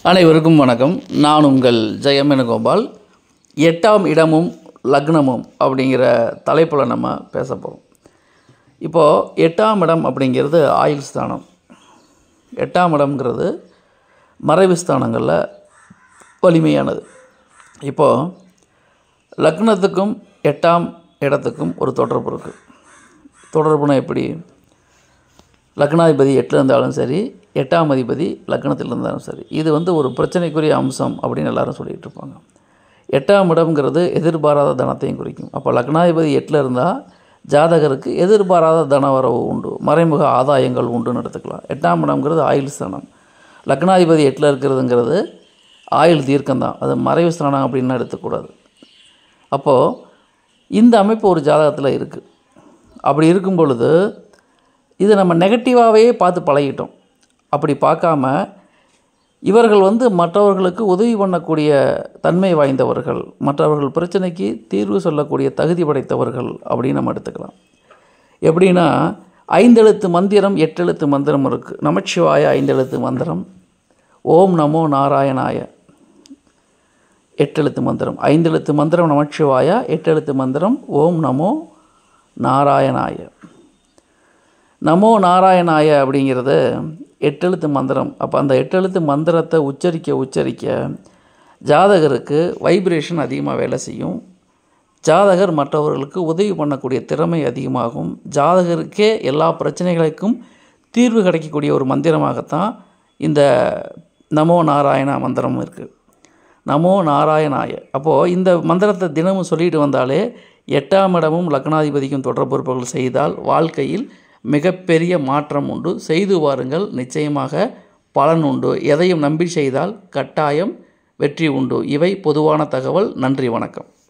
அனைவருக்கும் வணக்கம் நான் உங்கள் ஜெயமேனுகோபால் எட்டாம் இடமும் லக்னமும் அப்படிங்கிற தலைப்பில் நம்ம பேச போகிறோம் இப்போது எட்டாம் இடம் அப்படிங்கிறது ஆயுள் ஸ்தானம் எட்டாம் இடம்ங்கிறது மறைவு ஸ்தானங்களில் வலிமையானது இப்போது லக்னத்துக்கும் எட்டாம் இடத்துக்கும் ஒரு தொடர்பு இருக்குது தொடர்புனா எப்படி லக்னாதிபதி எட்டில் இருந்தாலும் சரி எட்டாம் அதிபதி லக்னத்தில் இருந்தாலும் சரி இது வந்து ஒரு பிரச்சனைக்குரிய அம்சம் அப்படின்னு எல்லாரும் சொல்லிகிட்டு இருப்பாங்க எட்டாம் இடம்ங்கிறது எதிர்பாராத தனத்தையும் குறிக்கும் அப்போ லக்னாதிபதி எட்டில் இருந்தால் ஜாதகருக்கு எதிர்பாராத தனவரவு உண்டு மறைமுக ஆதாயங்கள் உண்டுன்னு எடுத்துக்கலாம் எட்டாம் இடம்ங்கிறது ஆயுள் ஸ்தானம் லக்னாதிபதி எட்டில் இருக்கிறதுங்கிறது ஆயுள் தீர்க்கம்தான் அது மறைவு ஸ்தானம் அப்படின்னு எடுத்துக்கூடாது அப்போது இந்த அமைப்பு ஒரு ஜாதகத்தில் இருக்குது அப்படி இருக்கும் பொழுது இது நம்ம நெகட்டிவாகவே பார்த்து பழகிட்டோம் அப்படி பார்க்காம இவர்கள் வந்து மற்றவர்களுக்கு உதவி பண்ணக்கூடிய தன்மை வாய்ந்தவர்கள் மற்றவர்கள் பிரச்சனைக்கு தீர்வு சொல்லக்கூடிய தகுதி படைத்தவர்கள் அப்படின்னு நம்ம எடுத்துக்கலாம் எப்படின்னா ஐந்தெழுத்து மந்திரம் எட்டெழுத்து மந்திரம் இருக்குது நமச்சிவாய ஐந்தெழுத்து மந்திரம் ஓம் நமோ நாராயணாய எட்டெழுத்து மந்திரம் ஐந்தெழுத்து மந்திரம் நமச்சிவாய எட்டெழுத்து மந்திரம் ஓம் நமோ நாராயணாய நமோ நாராயணாய அப்படிங்கிறது எட்டெழுத்து மந்திரம் அப்போ அந்த எட்டெழுத்து மந்திரத்தை உச்சரிக்க உச்சரிக்க ஜாதகருக்கு வைப்ரேஷன் அதிகமாக வேலை செய்யும் ஜாதகர் மற்றவர்களுக்கு உதவி பண்ணக்கூடிய திறமை அதிகமாகும் ஜாதகருக்கே எல்லா பிரச்சனைகளுக்கும் தீர்வு கிடைக்கக்கூடிய ஒரு மந்திரமாகத்தான் இந்த நமோ நாராயணா மந்திரம் இருக்குது நமோ நாராயணாய அப்போது இந்த மந்திரத்தை தினமும் சொல்லிட்டு வந்தாலே எட்டாம் இடமும் லக்னாதிபதிக்கும் தொடர்பொறுப்புகள் செய்தால் வாழ்க்கையில் மிகப்பெரிய மாற்றம் உண்டு செய்து வாருங்கள் நிச்சயமாக பலன் உண்டு எதையும் நம்பி செய்தால் கட்டாயம் வெற்றி உண்டு இவை பொதுவான தகவல் நன்றி வணக்கம்